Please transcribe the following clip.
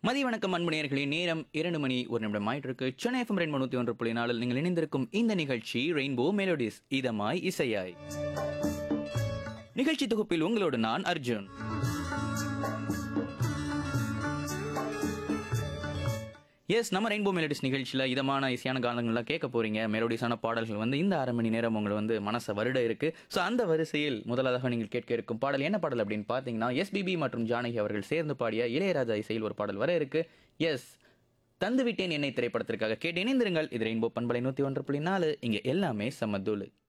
மதிய வணக்கம் அன்பு நேயர்களே நேரம் இரண்டு மணி ஒரு நிமிடம் ஆயிட்டு இருக்கு சென்னை எஃப்எம் ரெண்டு நூத்தி ஒன்று புள்ளி நாலில் நீங்கள் இணைந்திருக்கும் இந்த நிகழ்ச்சி ரெயின்போ மெலோடிஸ் இதமாய் இசையாய் நிகழ்ச்சி தொகுப்பில் உங்களோடு நான் அர்ஜுன் எஸ் நம்ம ரெயின்போ மெலோடிஸ் நிகழ்ச்சியில் இதமான இசையான காலங்கள்லாம் கேட்க போறீங்க மெலோடிஸான பாடல்கள் வந்து இந்த அரை மணி நேரம் உங்களை வந்து மனசை வருட இருக்கு ஸோ அந்த வரிசையில் முதலாக நீங்கள் கேட்க இருக்கும் பாடல் என்ன பாடல் அப்படின்னு பார்த்தீங்கன்னா எஸ்பிபி மற்றும் ஜானகி அவர்கள் சேர்ந்து பாடிய இளையராஜா இசையில் ஒரு பாடல் வர இருக்கு எஸ் தந்து விட்டேன் என்னை திரைப்படத்திற்காக கேட்டு இணைந்திருங்கள் இது ரெயின்போ பண்பலை நூற்றி ஒன்று புள்ளி நாலு இங்கே எல்லாமே சமதூளு